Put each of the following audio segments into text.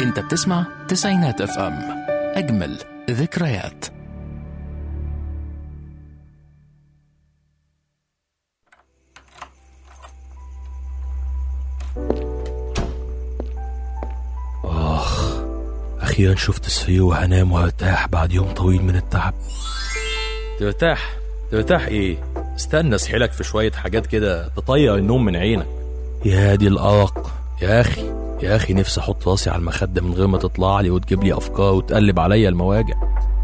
انت بتسمع تسعينات اف ام اجمل ذكريات آخ أخيرا شفت السرير وهنام وهرتاح بعد يوم طويل من التعب ترتاح ترتاح ايه استنى اسحلك في شوية حاجات كده تطير النوم من عينك يا دي الأرق يا أخي يا أخي نفسي أحط راسي على المخدة من غير ما تطلع لي وتجيب لي أفكار وتقلب عليا المواجع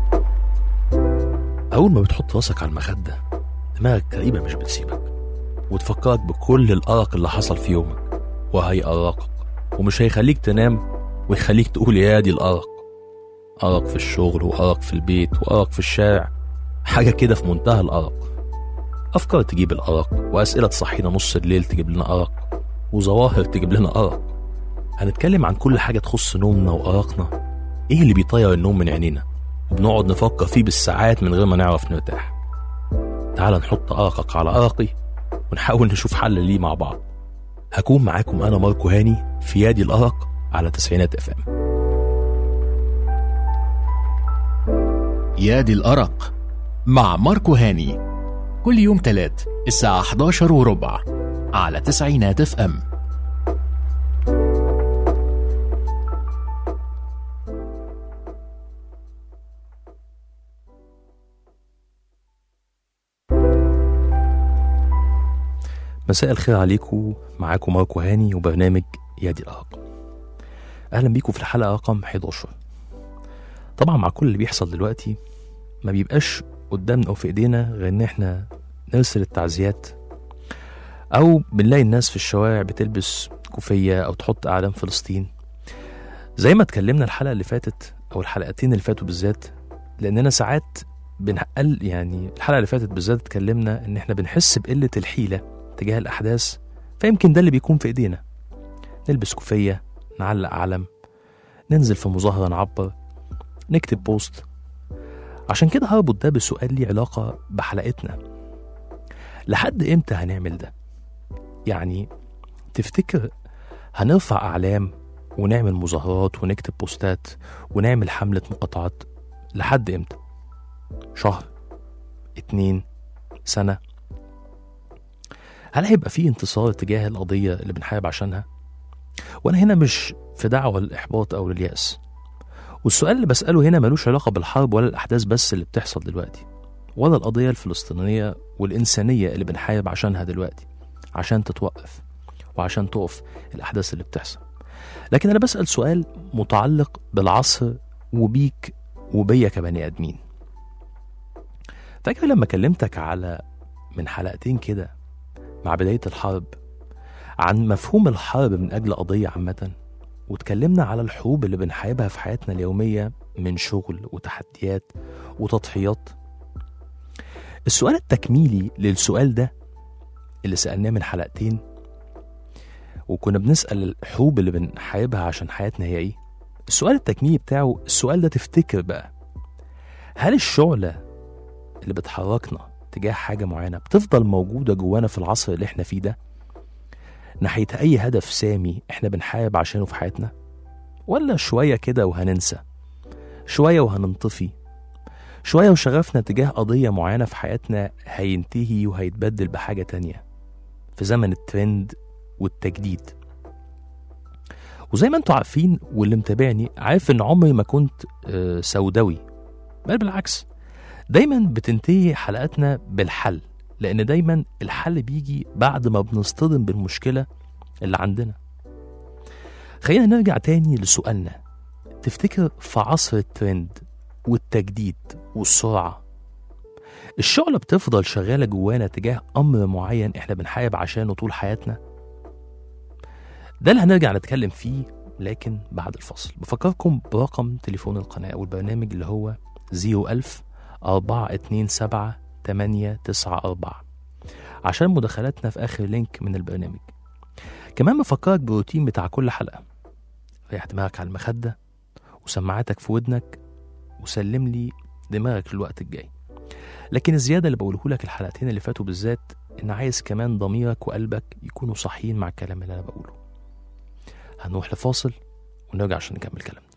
أول ما بتحط راسك على المخدة دماغك تقريبا مش بتسيبك وتفكرك بكل الأرق اللي حصل في يومك وهيأرقك ومش هيخليك تنام ويخليك تقول يا دي الأرق أرق في الشغل وأرق في البيت وأرق في الشارع حاجة كده في منتهى الأرق أفكار تجيب الأرق وأسئلة تصحينا نص الليل تجيب لنا أرق وظواهر تجيب لنا أرق هنتكلم عن كل حاجة تخص نومنا وأرقنا إيه اللي بيطير النوم من عينينا وبنقعد نفكر فيه بالساعات من غير ما نعرف نرتاح تعال نحط أرقك على أرقي ونحاول نشوف حل ليه مع بعض هكون معاكم أنا ماركو هاني في يادي الأرق على تسعينات اف ام يا دي الأرق مع ماركو هاني كل يوم تلات الساعة 11 وربع على تسعينات اف ام مساء الخير عليكم معاكم ماركو هاني وبرنامج يادي الأرق أهلا بيكم في الحلقة رقم 11 طبعا مع كل اللي بيحصل دلوقتي ما بيبقاش قدامنا أو في إيدينا غير إن إحنا نرسل التعزيات أو بنلاقي الناس في الشوارع بتلبس كوفية أو تحط أعلام فلسطين زي ما اتكلمنا الحلقة اللي فاتت أو الحلقتين اللي فاتوا بالذات لأننا ساعات بنقل يعني الحلقة اللي فاتت بالذات اتكلمنا إن إحنا بنحس بقلة الحيلة تجاه الأحداث فيمكن ده اللي بيكون في إيدينا نلبس كوفية نعلق علم ننزل في مظاهرة نعبر نكتب بوست عشان كده هربط ده بسؤال ليه علاقة بحلقتنا لحد امتى هنعمل ده يعني تفتكر هنرفع أعلام ونعمل مظاهرات ونكتب بوستات ونعمل حملة مقاطعات لحد امتى شهر اتنين سنة هل هيبقى في انتصار تجاه القضية اللي بنحارب عشانها وانا هنا مش في دعوة للإحباط أو لليأس والسؤال اللي بسأله هنا ملوش علاقة بالحرب ولا الأحداث بس اللي بتحصل دلوقتي ولا القضية الفلسطينية والإنسانية اللي بنحارب عشانها دلوقتي عشان تتوقف وعشان تقف الأحداث اللي بتحصل لكن أنا بسأل سؤال متعلق بالعصر وبيك وبيا كبني آدمين فاكر لما كلمتك على من حلقتين كده مع بداية الحرب عن مفهوم الحرب من أجل قضية عامة واتكلمنا على الحروب اللي بنحاربها في حياتنا اليومية من شغل وتحديات وتضحيات السؤال التكميلي للسؤال ده اللي سألناه من حلقتين وكنا بنسأل الحروب اللي بنحاربها عشان حياتنا هي ايه السؤال التكميلي بتاعه السؤال ده تفتكر بقى هل الشعلة اللي بتحركنا تجاه حاجة معينة بتفضل موجودة جوانا في العصر اللي احنا فيه ده ناحية أي هدف سامي احنا بنحارب عشانه في حياتنا ولا شوية كده وهننسى شوية وهننطفي شوية وشغفنا تجاه قضية معينة في حياتنا هينتهي وهيتبدل بحاجة تانية في زمن الترند والتجديد وزي ما انتوا عارفين واللي متابعني عارف ان عمري ما كنت آه، سوداوي بل بالعكس دايما بتنتهي حلقاتنا بالحل لان دايما الحل بيجي بعد ما بنصطدم بالمشكلة اللي عندنا خلينا نرجع تاني لسؤالنا تفتكر في عصر الترند والتجديد والسرعة الشعلة بتفضل شغالة جوانا تجاه أمر معين إحنا بنحارب عشانه طول حياتنا ده اللي هنرجع نتكلم فيه لكن بعد الفصل بفكركم برقم تليفون القناة والبرنامج اللي هو 01000 427 894 عشان مداخلاتنا في آخر لينك من البرنامج كمان بفكرك بالروتين بتاع كل حلقة ريح دماغك على المخدة وسماعاتك في ودنك وسلم لي دماغك للوقت الجاي لكن الزيادة اللي بقوله لك الحلقتين اللي فاتوا بالذات إن عايز كمان ضميرك وقلبك يكونوا صحيين مع الكلام اللي أنا بقوله هنروح لفاصل ونرجع عشان نكمل كلامنا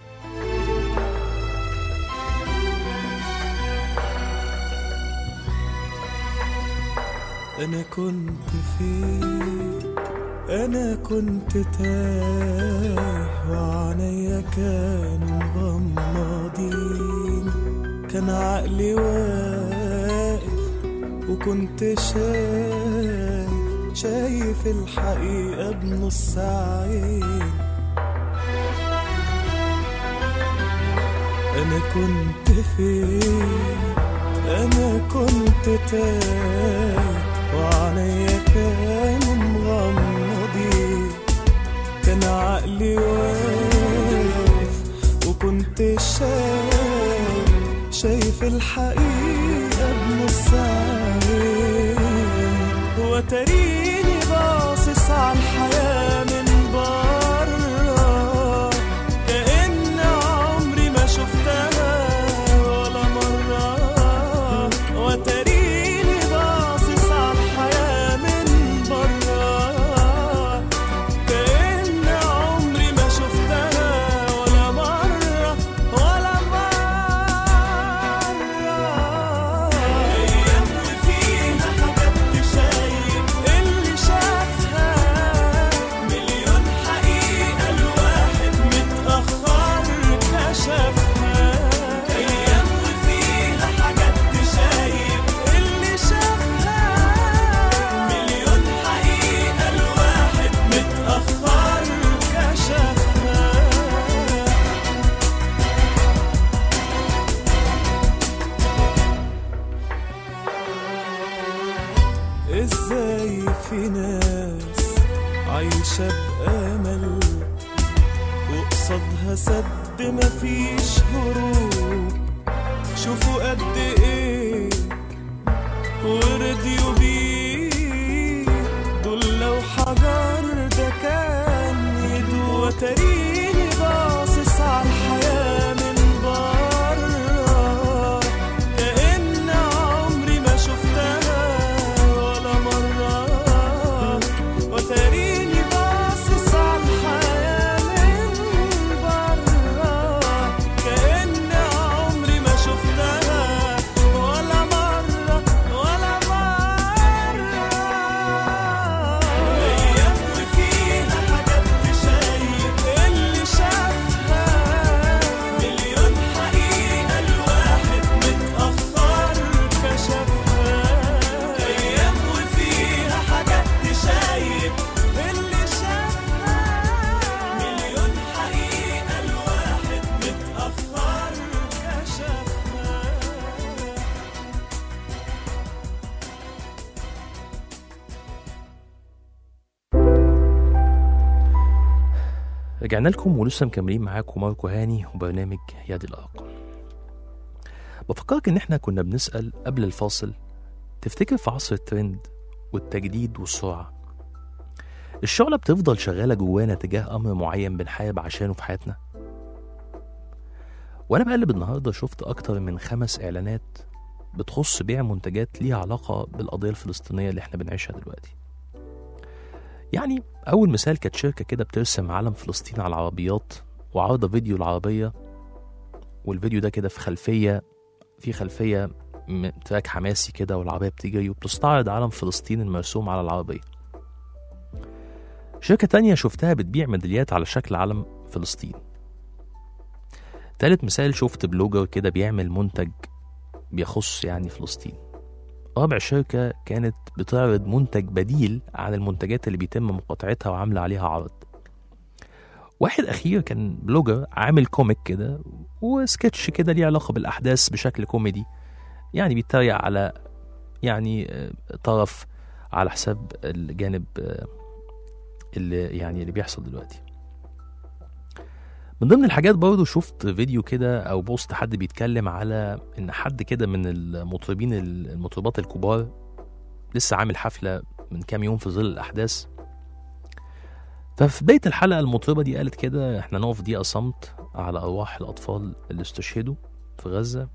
أنا كنت فين أنا كنت تايه وعينيا كانوا مغمضين كان عقلي واقف وكنت شايف شايف الحقيقة بنص عين أنا كنت فين أنا كنت تايه وعليا كانوا مغمضين كان عقلي واقف وكنت شايف شايف الحقيقة بنص عين وتريني باصص على الحياة من بره كأن عمري ما شفتها ولا مرة وتريني باصص على الحياة من بره كأن عمري ما شفتها ولا مرة ولا مرة أيام وفيها حاجات تشايف اللي شافها مليون حقيقة الواحد متأخر كشفها أيام وفيها حاجات تشايف اللي شافها مليون حقيقة الواحد متأخر كشفها ازاي في ناس عايشة بأمل وقصادها سد مفيش هروب شوفوا قد ايه ورضيوا بيه دول لو حجر ده كان يدوب وتريني باصص على الحياة من بره كأن عمري ما شفتها ولا مرة وتريني باصص على الحياة من بره كأن عمري ما شفتها ولا مرة ولا مرة أيام وفيها حاجات تشايف اللي شافها مليون حقيقة الواحد متأخر كشفها أيام وفيها حاجات تشايف اللي شافها مليون حقيقة الواحد متأخر كشفها رجعنا لكم ولسه مكملين معاكم ماركو هاني وبرنامج يد الأرق بفكرك إن إحنا كنا بنسأل قبل الفاصل تفتكر في عصر الترند والتجديد والسرعة الشعلة بتفضل شغالة جوانا تجاه أمر معين بنحارب عشانه في حياتنا وأنا بقلب النهاردة شفت أكتر من خمس إعلانات بتخص بيع منتجات ليها علاقة بالقضية الفلسطينية اللي إحنا بنعيشها دلوقتي يعني أول مثال كانت شركة كده بترسم علم فلسطين على العربيات وعارضة فيديو العربية والفيديو ده كده في خلفية في خلفية م- تراك حماسي كده والعربية بتجري وبتستعرض علم فلسطين المرسوم على العربية شركة تانية شفتها بتبيع ميداليات على شكل علم فلسطين تالت مثال شفت بلوجر كده بيعمل منتج بيخص يعني فلسطين رابع شركة كانت بتعرض منتج بديل عن المنتجات اللي بيتم مقاطعتها وعاملة عليها عرض واحد أخير كان بلوجر عامل كوميك كده وسكتش كده ليه علاقة بالأحداث بشكل كوميدي يعني بيتريق على يعني آه، طرف على حساب الجانب آه، اللي يعني اللي بيحصل دلوقتي من ضمن الحاجات برضه شفت فيديو كده او بوست حد بيتكلم على ان حد كده من المطربين المطربات الكبار لسه عامل حفله من كام يوم في ظل الاحداث ففي بدايه الحلقه المطربه دي قالت كده احنا نقف دقيقه صمت على ارواح الاطفال اللي استشهدوا في غزه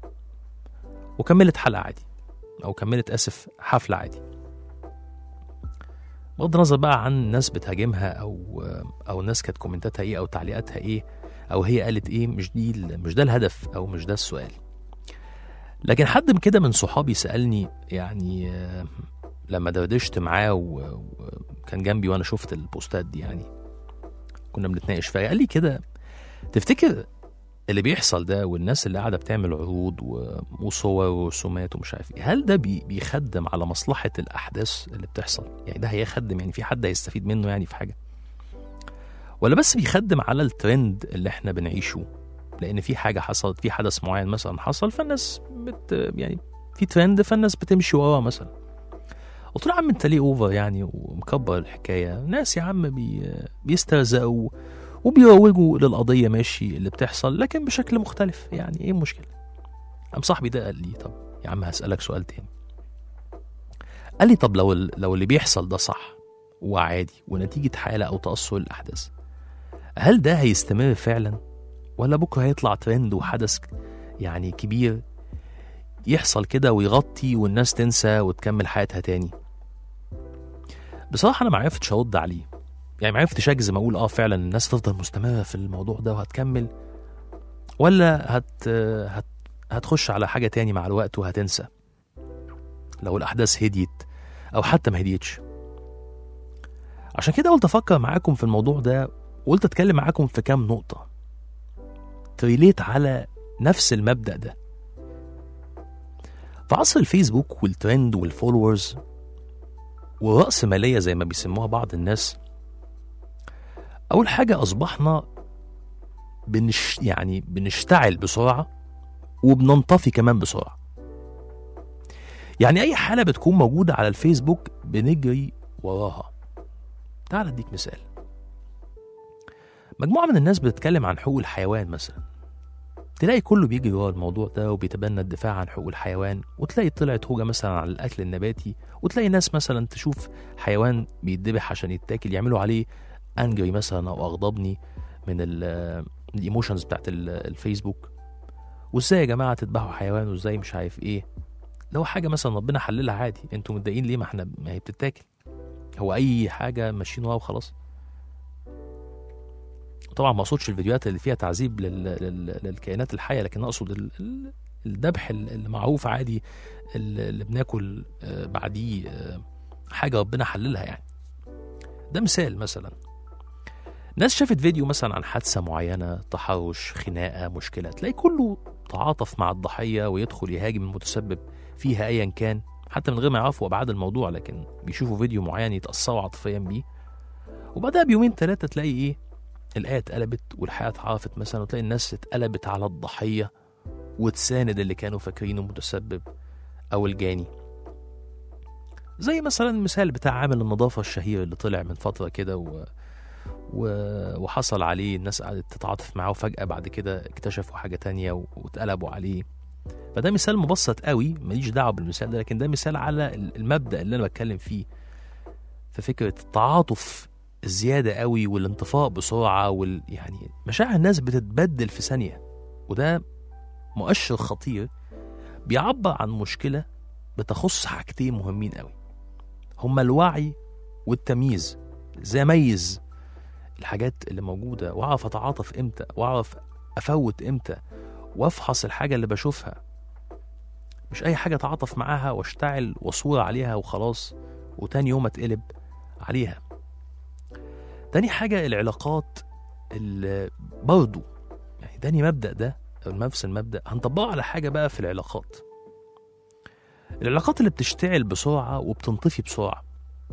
وكملت حلقه عادي او كملت اسف حفله عادي بغض النظر بقى عن ناس بتهاجمها او او الناس كانت كومنتاتها ايه او تعليقاتها ايه او هي قالت ايه مش دي ال- مش ده الهدف او مش ده السؤال لكن حد من كده من صحابي سالني يعني آه، لما دردشت معاه و- وكان جنبي وانا شفت البوستات دي يعني كنا بنتناقش فيها قال لي كده تفتكر اللي بيحصل ده والناس اللي قاعده بتعمل عروض و- وصور ورسومات ومش عارف ايه هل ده بي- بيخدم على مصلحه الاحداث اللي بتحصل يعني ده هيخدم يعني في حد هيستفيد منه يعني في حاجه ولا بس بيخدم على الترند اللي احنا بنعيشه لان في حاجه حصلت في حدث معين مثلا حصل فالناس بت يعني في ترند فالناس بتمشي وراه مثلا قلت له يا عم انت ليه اوفر يعني ومكبر الحكايه ناس يا عم بي بيسترزقوا وبيروجوا للقضيه ماشي اللي بتحصل لكن بشكل مختلف يعني ايه المشكله قام صاحبي ده قال لي طب يا عم هسالك سؤال تاني قال لي طب لو ال- لو اللي بيحصل ده صح وعادي ونتيجه حاله او تاثر الاحداث هل ده هيستمر فعلا ولا بكره هيطلع ترند وحدث يعني كبير يحصل كده ويغطي والناس تنسى وتكمل حياتها تاني بصراحة أنا ما عرفتش أرد عليه يعني ما عرفتش أجزم أقول أه فعلا الناس تفضل مستمرة في الموضوع ده وهتكمل ولا هت, هت هتخش على حاجة تاني مع الوقت وهتنسى لو الأحداث هديت أو حتى ما هديتش عشان كده قلت أفكر معاكم في الموضوع ده وقلت أتكلم معاكم في كام نقطة تريليت على نفس المبدأ ده في عصر الفيسبوك والترند والفولورز ورأس مالية زي ما بيسموها بعض الناس أول حاجة أصبحنا بنش يعني بنشتعل بسرعة وبننطفي كمان بسرعة يعني أي حالة بتكون موجودة على الفيسبوك بنجري وراها تعال أديك مثال مجموعة من الناس بتتكلم عن حقوق الحيوان مثلا تلاقي كله بيجري ورا الموضوع ده وبيتبنى الدفاع عن حقوق الحيوان وتلاقي طلعت هوجة مثلا على الأكل النباتي وتلاقي ناس مثلا تشوف حيوان بيتذبح عشان يتاكل يعملوا عليه انجري مثلا او اغضبني من الايموشنز بتاعت ال- الفيسبوك وازاي يا جماعه تذبحوا حيوان وازاي مش عارف ايه لو حاجه مثلا ربنا حللها عادي انتوا متضايقين ليه ما احنا ما هي بتتاكل هو اي حاجه ماشيين وراها وخلاص طبعا ما اقصدش الفيديوهات اللي فيها تعذيب لل... لل... للكائنات الحيه لكن اقصد ال... ال- الذبح ال- اللي معروف عادي ال- اللي بناكل آه، بعديه آه، حاجه ربنا حللها يعني ده مثال مثلا ناس شافت فيديو مثلا عن حادثه معينه تحرش خناقه مشكله تلاقي كله تعاطف مع الضحيه ويدخل يهاجم المتسبب فيها ايا كان حتى من غير ما يعرفوا ابعاد الموضوع لكن بيشوفوا فيديو معين يتاثروا عاطفيا بيه وبعدها بيومين ثلاثه تلاقي ايه الايه اتقلبت والحياه اتعرفت مثلا وتلاقي الناس اتقلبت على الضحيه وتساند اللي كانوا فاكرينه متسبب او الجاني زي مثلا المثال بتاع عامل النظافه الشهير اللي طلع من فتره كده و... و... وحصل عليه الناس قعدت تتعاطف معاه وفجاه بعد كده اكتشفوا حاجه تانية و... واتقلبوا عليه فده مثال مبسط قوي ماليش دعوه بالمثال ده لكن ده مثال على المبدا اللي انا بتكلم فيه في فكره التعاطف الزياده قوي والانطفاء بسرعه وال يعني مشاعر الناس بتتبدل في ثانيه وده مؤشر خطير بيعبر عن مشكله بتخص حاجتين مهمين قوي هما الوعي والتمييز ازاي اميز الحاجات اللي موجوده واعرف اتعاطف امتى واعرف افوت امتى وافحص الحاجه اللي بشوفها مش اي حاجه اتعاطف معاها واشتعل واصور عليها وخلاص وتاني يوم اتقلب عليها تاني حاجه العلاقات اللي برضو يعني تاني مبدا ده او نفس المبدا هنطبقه على حاجه بقى في العلاقات العلاقات اللي بتشتعل بسرعه وبتنطفي بسرعه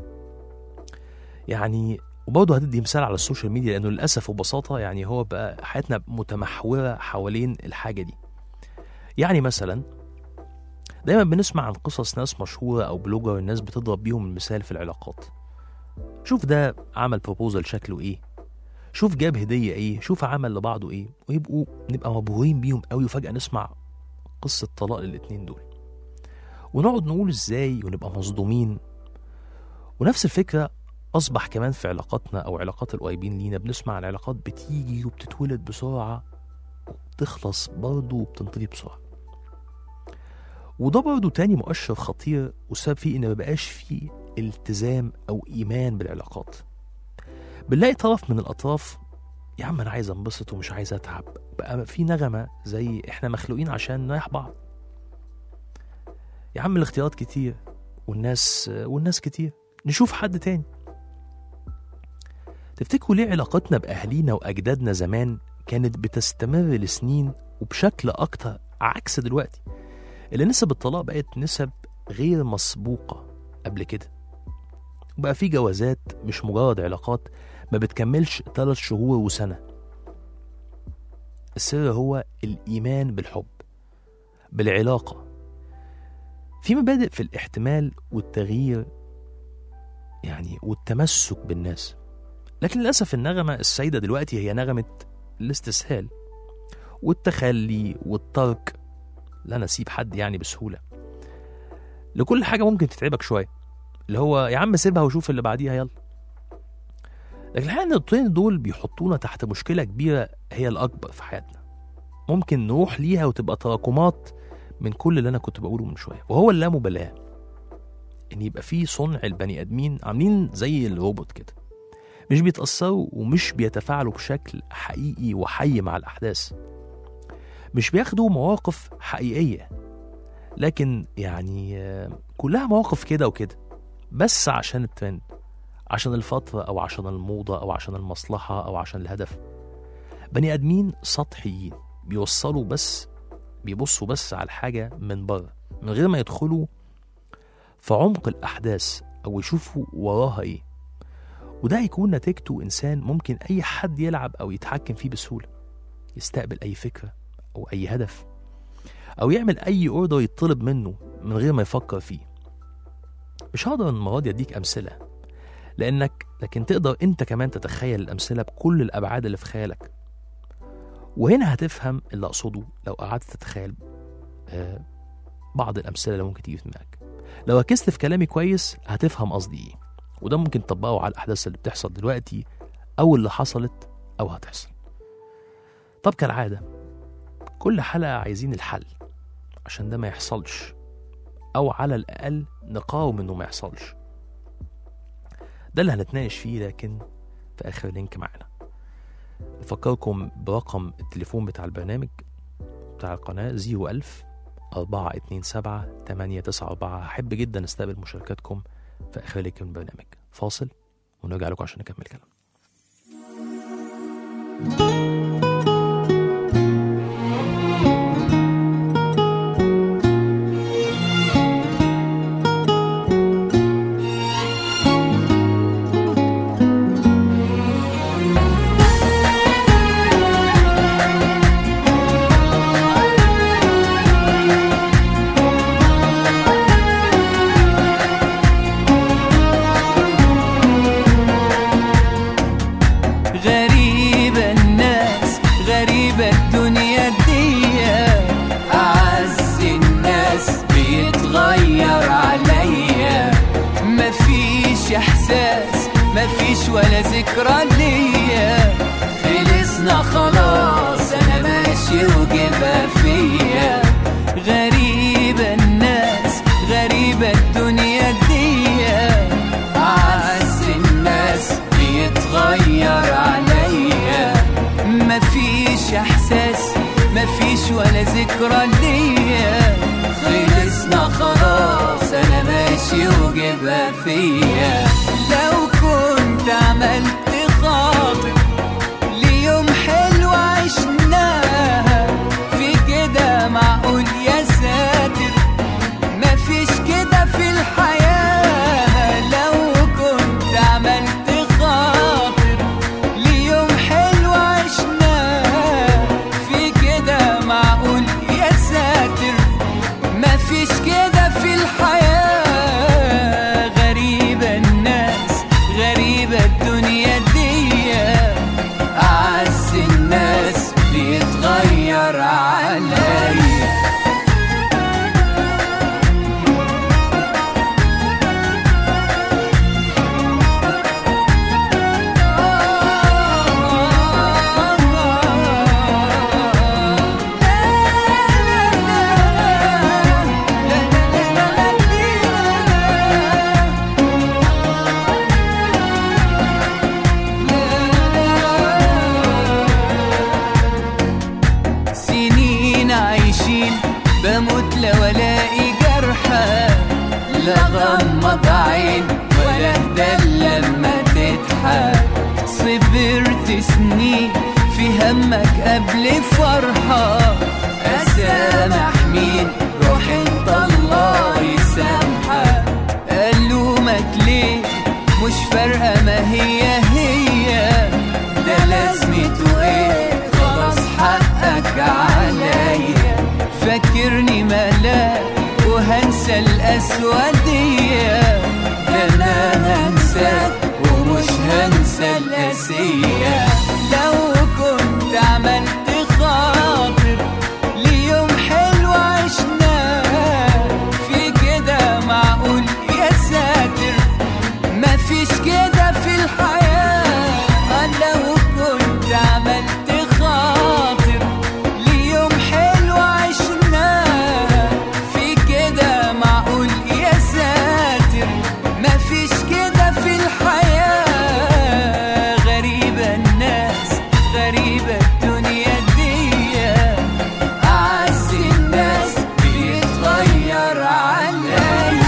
يعني وبرضه هتدي مثال على السوشيال ميديا لانه للاسف وببساطه يعني هو بقى حياتنا متمحوره حوالين الحاجه دي يعني مثلا دايما بنسمع عن قصص ناس مشهوره او بلوجر الناس بتضرب بيهم المثال في العلاقات شوف ده عمل بروبوزل شكله ايه شوف جاب هديه ايه شوف عمل لبعضه ايه ويبقوا نبقى مبهورين بيهم قوي وفجاه نسمع قصه طلاق للاتنين دول ونقعد نقول ازاي ونبقى مصدومين ونفس الفكره اصبح كمان في علاقاتنا او علاقات القريبين لينا بنسمع عن علاقات بتيجي وبتتولد بسرعه وبتخلص برضه وبتنطفي بسرعه وده برضه تاني مؤشر خطير والسبب فيه ان مبقاش فيه التزام أو إيمان بالعلاقات بنلاقي طرف من الأطراف يا عم أنا عايز أنبسط ومش عايز أتعب بقى في نغمة زي إحنا مخلوقين عشان نريح بعض يا عم الاختيارات كتير والناس والناس كتير نشوف حد تاني تفتكروا ليه علاقتنا بأهالينا وأجدادنا زمان كانت بتستمر لسنين وبشكل أكتر عكس دلوقتي اللي نسب الطلاق بقت نسب غير مسبوقة قبل كده وبقى في جوازات مش مجرد علاقات ما بتكملش ثلاث شهور وسنة السر هو الإيمان بالحب بالعلاقة في مبادئ في الاحتمال والتغيير يعني والتمسك بالناس لكن للأسف النغمة السائدة دلوقتي هي نغمة الاستسهال والتخلي والترك لا نسيب حد يعني بسهولة لكل حاجة ممكن تتعبك شوية اللي هو يا عم سيبها وشوف اللي بعديها يلا لكن الحقيقة إن النقطتين دول بيحطونا تحت مشكلة كبيرة هي الأكبر في حياتنا ممكن نروح ليها وتبقى تراكمات من كل اللي أنا كنت بقوله من شوية وهو اللامبالاة إن يبقى في صنع البني آدمين عاملين زي الروبوت كده مش بيتأثروا ومش بيتفاعلوا بشكل حقيقي وحي مع الأحداث مش بياخدوا مواقف حقيقية لكن يعني آه، كلها مواقف كده وكده بس عشان الترند عشان الفترة أو عشان الموضة أو عشان المصلحة أو عشان الهدف بني آدمين سطحيين بيوصلوا بس بيبصوا بس على الحاجة من بره من غير ما يدخلوا في عمق الأحداث أو يشوفوا وراها إيه وده هيكون نتيجته إنسان ممكن أي حد يلعب أو يتحكم فيه بسهولة يستقبل أي فكرة أو أي هدف أو يعمل أي أوردر يطلب منه من غير ما يفكر فيه مش هقدر المرة دي أديك أمثلة لأنك لكن تقدر أنت كمان تتخيل الأمثلة بكل الأبعاد اللي في خيالك وهنا هتفهم اللي أقصده لو قعدت تتخيل آه، بعض الأمثلة اللي ممكن تيجي في دماغك لو ركزت في كلامي كويس هتفهم قصدي إيه وده ممكن تطبقه على الأحداث اللي بتحصل دلوقتي أو اللي حصلت أو هتحصل طب كالعادة كل حلقة عايزين الحل عشان ده ما يحصلش أو على الأقل نقاوم إنه ما يحصلش ده اللي هنتناقش فيه لكن في آخر لينك معانا أفكركم برقم التليفون بتاع البرنامج بتاع القناة 01000 427 894 هحب جدا استقبل مشاركاتكم في آخر لينك من البرنامج فاصل ونرجع لكم عشان نكمل كلام غريبة الناس غريبة الدنيا دي أعز الناس بيتغير عليا مفيش إحساس مفيش ولا ذكرى ليا خلصنا خلاص أنا ماشي وجبها فيا غريبة الناس غريبة الدنيا دي أعز الناس بيتغير عليا مفيش احساس مفيش ولا ذكرى ليا خلصنا خلاص انا ماشي وجبها فيا لو كنت عملت خاطر ليوم حلو عشناها في كده معقول يا ساتر مفيش كده في الحياة لو كنت عملت خاطر ليوم حلو عشناه في كده معقول يا ساتر مفيش كده في الحياة غريبة الناس غريبة الدنيا دي قبل فرحة أسامح مين روح انت الله يسامحك ألومك ليه مش فارقة ما هي هي ده لازمته ايه خلاص حقك عليا فاكرني ملاك وهنسى الأسودية ده أنا هنساك ومش هنسى الأسية لو كنت عملت خاطر ليوم حلو عشناه في كده معقول يا ساتر مفيش كده في الحياة لو كنت عملت خاطر ليوم حلو عشناه في كده معقول يا ساتر مفيش كده في الحياة غريبة الناس غريبة الدنيا دي أعز الناس بيتغير عليا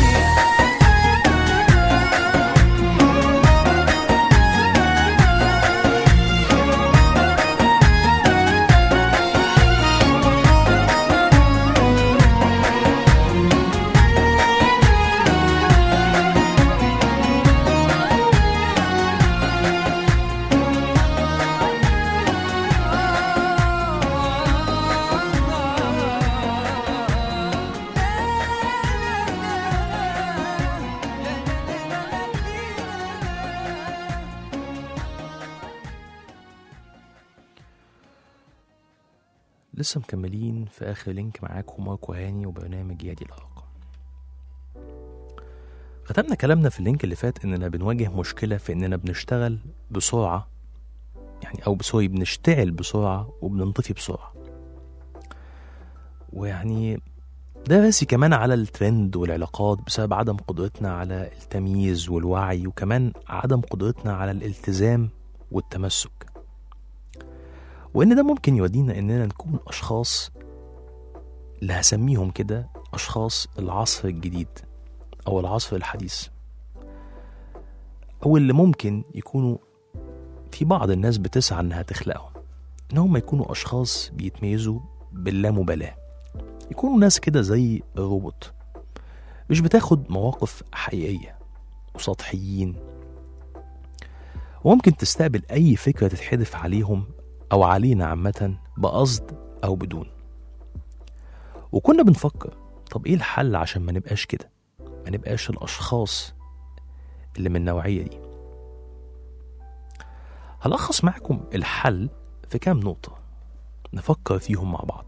لسه مكملين في آخر لينك معاكم ماركو هاني وبرنامج يادي الأرق ختمنا كلامنا في اللينك اللي فات إننا بنواجه مشكلة في إننا بنشتغل بسرعة يعني أو سوري بنشتغل بسرعة وبننطفي بسرعة ويعني ده راسي كمان على الترند والعلاقات بسبب عدم قدرتنا على التمييز والوعي وكمان عدم قدرتنا على الالتزام والتمسك وإن ده ممكن يودينا إننا نكون أشخاص اللي هسميهم كده أشخاص العصر الجديد أو العصر الحديث أو اللي ممكن يكونوا في بعض الناس بتسعى إنها تخلقهم إن هم يكونوا أشخاص بيتميزوا باللامبالاة يكونوا ناس كده زي الروبوت مش بتاخد مواقف حقيقية وسطحيين وممكن تستقبل أي فكرة تتحدف عليهم أو علينا عامة بقصد أو بدون وكنا بنفكر طب إيه الحل عشان ما نبقاش كده ما نبقاش الأشخاص اللي من النوعية دي هلخص معكم الحل في كام نقطة نفكر فيهم مع بعض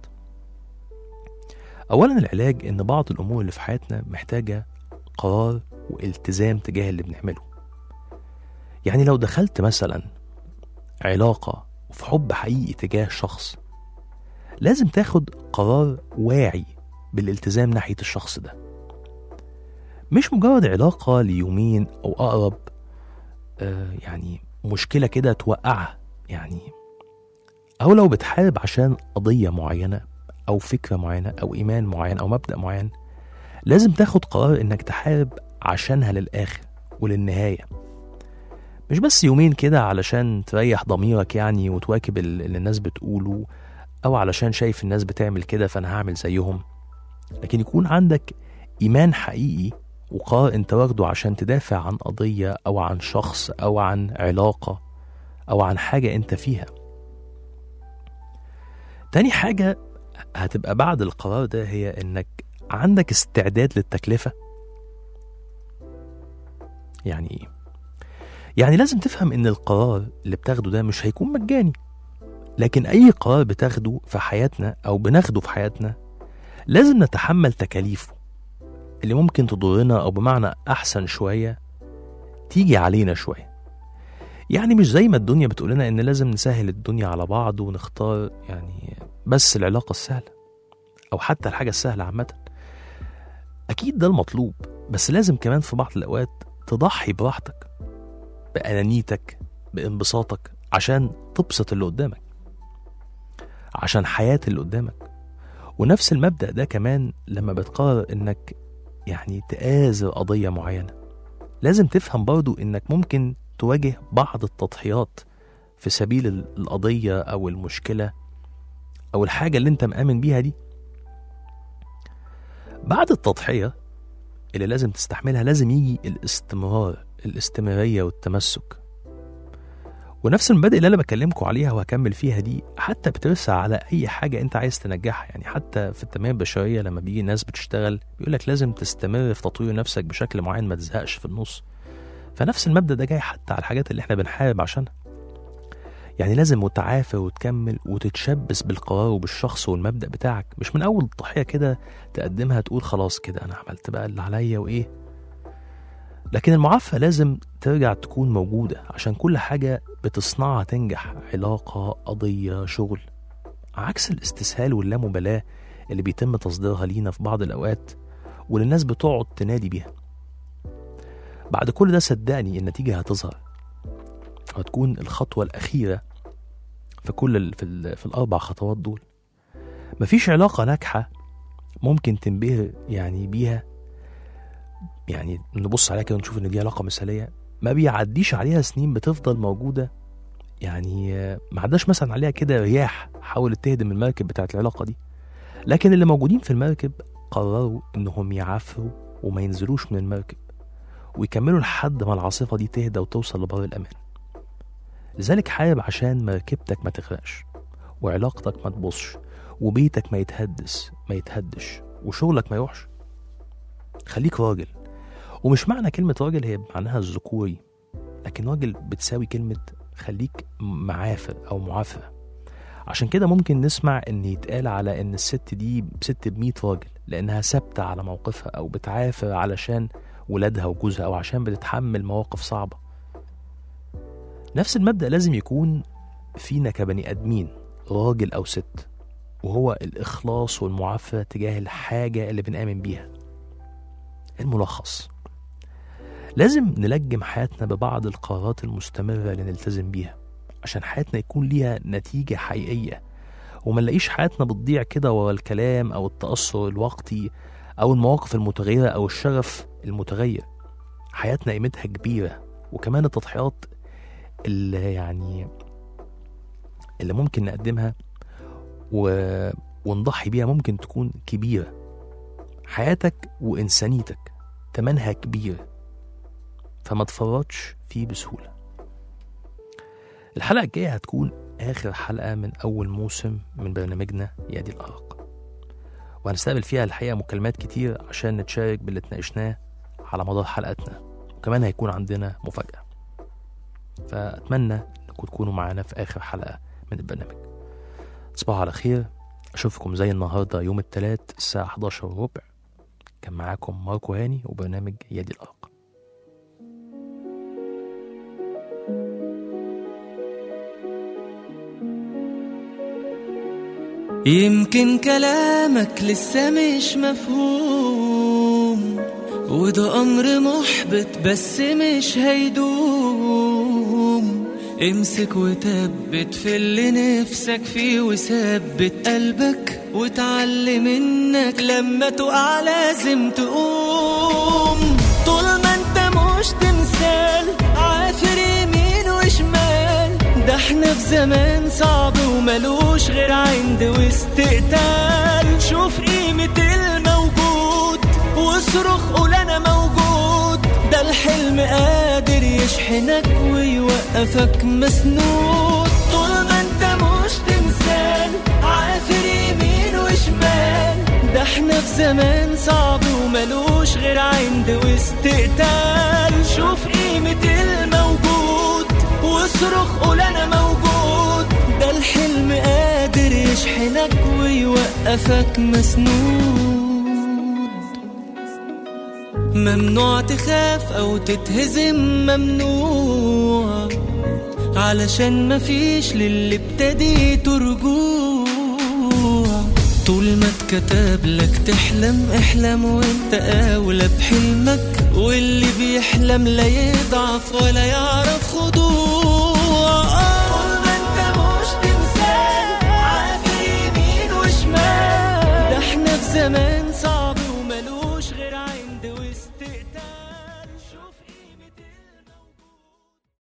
أولا العلاج إن بعض الأمور اللي في حياتنا محتاجة قرار والتزام تجاه اللي بنعمله يعني لو دخلت مثلا علاقة وفي حب حقيقي تجاه شخص لازم تاخد قرار واعي بالالتزام ناحية الشخص ده مش مجرد علاقة ليومين أو أقرب آه يعني مشكلة كده توقعها يعني أو لو بتحارب عشان قضية معينة أو فكرة معينة أو إيمان معين أو مبدأ معين لازم تاخد قرار إنك تحارب عشانها للآخر وللنهاية مش بس يومين كده علشان تريح ضميرك يعني وتواكب ال- اللي الناس بتقوله أو علشان شايف الناس بتعمل كده فأنا هعمل زيهم لكن يكون عندك إيمان حقيقي وقرار أنت واخده عشان تدافع عن قضية أو عن شخص أو عن علاقة أو عن حاجة أنت فيها تاني حاجة هتبقى بعد القرار ده هي إنك عندك استعداد للتكلفة يعني إيه؟ يعني لازم تفهم إن القرار اللي بتاخده ده مش هيكون مجاني لكن أي قرار بتاخده في حياتنا أو بناخده في حياتنا لازم نتحمل تكاليفه اللي ممكن تضرنا أو بمعنى أحسن شوية تيجي علينا شوية يعني مش زي ما الدنيا بتقول لنا إن لازم نسهل الدنيا على بعض ونختار يعني بس العلاقة السهلة أو حتى الحاجة السهلة عامة أكيد ده المطلوب بس لازم كمان في بعض الأوقات تضحي براحتك بأنانيتك بانبساطك عشان تبسط اللي قدامك عشان حياة اللي قدامك ونفس المبدأ ده كمان لما بتقرر انك يعني تآزر قضية معينة لازم تفهم برضو انك ممكن تواجه بعض التضحيات في سبيل ال- القضية او المشكلة او الحاجه اللي انت مآمن بيها دي بعد التضحيه اللي لازم تستحملها لازم يجي الاستمرار الاستمراريه والتمسك ونفس المبادئ اللي انا بكلمكم عليها وهكمل فيها دي حتى بترسى على اي حاجه انت عايز تنجحها يعني حتى في التنميه البشريه لما بيجي ناس بتشتغل بيقول لك لازم تستمر في تطوير نفسك بشكل معين ما تزهقش في النص فنفس المبدا ده جاي حتى على الحاجات اللي احنا بنحارب عشانها يعني لازم وتعافر وتكمل وتتشبث بالقرار وبالشخص والمبدا بتاعك مش من اول تضحيه كده تقدمها تقول خلاص كده انا عملت بقى اللي عليا وايه لكن المعافى لازم ترجع تكون موجودة عشان كل حاجة بتصنعها تنجح علاقة قضية شغل عكس الاستسهال واللامبالاة اللي بيتم تصديرها لينا في بعض الأوقات واللي الناس بتقعد تنادي بيها بعد كل ده صدقني النتيجة هتظهر وهتكون الخطوة الأخيرة في كل ال في, ال في الأربع خطوات دول مفيش علاقة ناجحة ممكن تنبهر يعني بيها يعني نبص عليها كده ونشوف ان دي علاقه مثاليه ما بيعديش عليها سنين بتفضل موجوده يعني آه، ما عداش مثلا عليها كده رياح حاولت تهدم المركب بتاعت العلاقه دي لكن اللي موجودين في المركب قرروا انهم يعافروا وما ينزلوش من المركب ويكملوا لحد ما العاصفه دي تهدى وتوصل لبر الامان لذلك حارب عشان مركبتك ما تغرقش وعلاقتك ما تبصش وبيتك ما يتهدس ما يتهدش وشغلك ما يروحش خليك راجل ومش معنى كلمة راجل هي معناها الذكوري لكن راجل بتساوي كلمة خليك معافر أو معافرة عشان كده ممكن نسمع إن يتقال على إن الست دي ست بمية راجل لأنها ثابتة على موقفها أو بتعافر علشان ولادها وجوزها أو عشان بتتحمل مواقف صعبة نفس المبدأ لازم يكون فينا كبني آدمين راجل أو ست وهو الإخلاص والمعافرة تجاه الحاجة اللي بنآمن بيها الملخص لازم نلجم حياتنا ببعض القرارات المستمرة اللي نلتزم بيها عشان حياتنا يكون ليها نتيجة حقيقية وما نلاقيش حياتنا بتضيع كده ورا الكلام أو التأثر الوقتي أو المواقف المتغيرة أو الشغف المتغير حياتنا قيمتها كبيرة وكمان التضحيات اللي يعني اللي ممكن نقدمها و... ونضحي بيها ممكن تكون كبيرة حياتك وإنسانيتك تمنها كبير فما تفرطش فيه بسهولة الحلقة الجاية هتكون آخر حلقة من أول موسم من برنامجنا يادي الأرق وهنستقبل فيها الحقيقة مكالمات كتير عشان نتشارك باللي اتناقشناه على مدار حلقتنا وكمان هيكون عندنا مفاجأة فأتمنى أنكم تكونوا معانا في آخر حلقة من البرنامج تصبحوا على خير أشوفكم زي النهاردة يوم الثلاث الساعة 11 وربع كان معاكم ماركو هاني وبرنامج يادي الأرق يمكن كلامك لسه مش مفهوم وده أمر محبط بس مش هيدوم امسك وثبت في اللي نفسك فيه وثبت قلبك وتعلم انك لما تقع لازم تقوم طول ما انت مش تمثال عافر يمين وشمال ده احنا في زمان صعب وملوش غير عند واستقتال شوف قيمة الموجود واصرخ قول انا موجود ده الحلم قادر يشحنك ويوقفك مسنود طول ما انت مش تمثال عافر يمين وشمال ده احنا في زمان صعب وملوش غير عند واستقتال شوف قيمة الموجود واصرخ قول انا موجود ده الحلم قادر يشحنك ويوقفك مسنود ممنوع تخاف او تتهزم ممنوع علشان مفيش للي ابتديته رجوع طول ما اتكتب لك تحلم احلم وانت اولى بحلمك واللي بيحلم لا يضعف ولا يعرف خضوع طول ما انت مش تمثال عافر يمين وشمال ده احنا في زمان صعب